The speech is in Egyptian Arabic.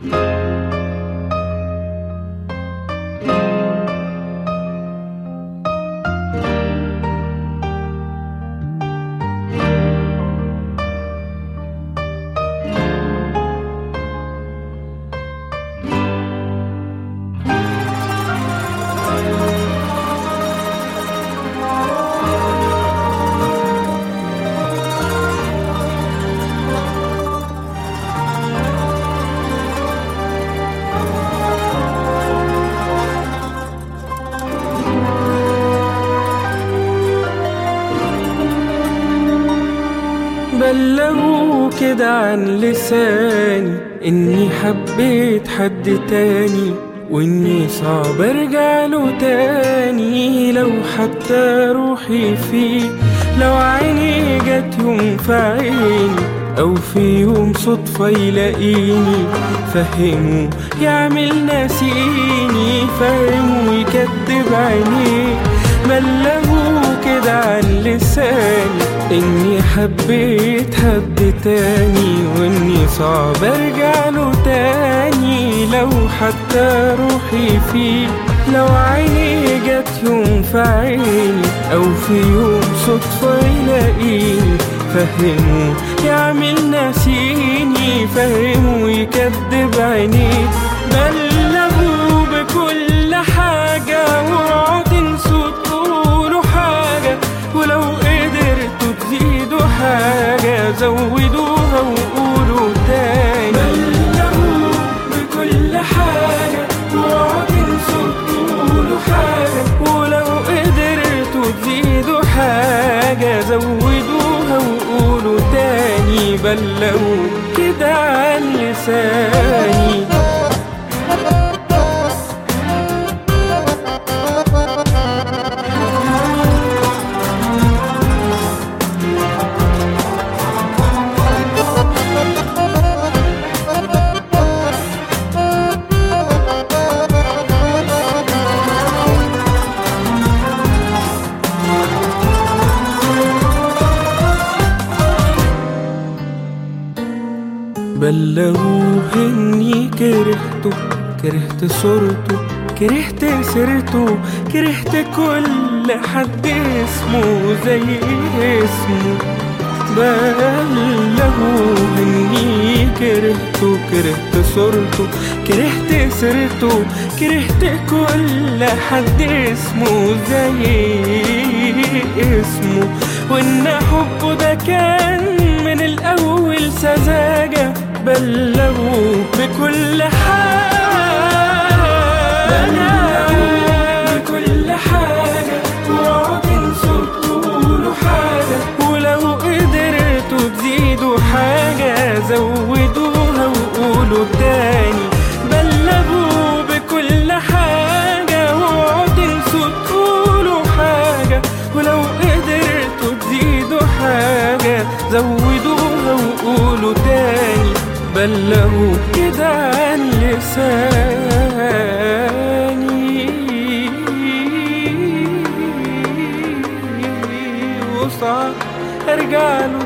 بلغوا كده عن لساني إني حبيت حد تاني وإني صعب أرجع له تاني لو حتى روحي فيه لو عيني جت يوم في عيني أو في يوم صدفة يلاقيني فهموا يعمل ناسيني فهموا يكدب عينيه بلغوا كده عن لساني إني حبيت حد تاني وإني صعب أرجع له تاني لو حتى روحي فيه لو عيني جت يوم في عيني أو في يوم صدفة يلاقيني فهموا يعمل ناسيني فهموا يكدب عينيه بلغوا بكل حاجة واوعوا تنسوا تقولوا حاجة ولو قدرتوا تزيدوا حاجة زودوها وقولوا تاني بلغوا بكل حاجة واوعوا تنسوا تقولوا حاجة ولو قدرتوا تزيدوا حاجة زودوها وقولوا تاني بلغوا كده عن لساني بلغوه اني كرهته كرهت صورته كرهت سيرته كرهت كل حد اسمه زي اسمه بلغوه اني كرهته كرهت صورته كرهت سيرته كرهت كل حد اسمه زي اسمه وان حبه ده كان من الاول سذاجه بلغوا بكل حاجة بكل حاجة واوعوا تنسوا تقولوا حاجة ولو قدرتوا تزيدوا حاجة زودوها وقولوا تاني بلغوا بكل حاجة واوعوا تنسوا تقولوا حاجة ولو قدرتوا تزيدوا حاجة زودوها وقولوا تاني بلغوا كده عن لساني وصعب ارجع له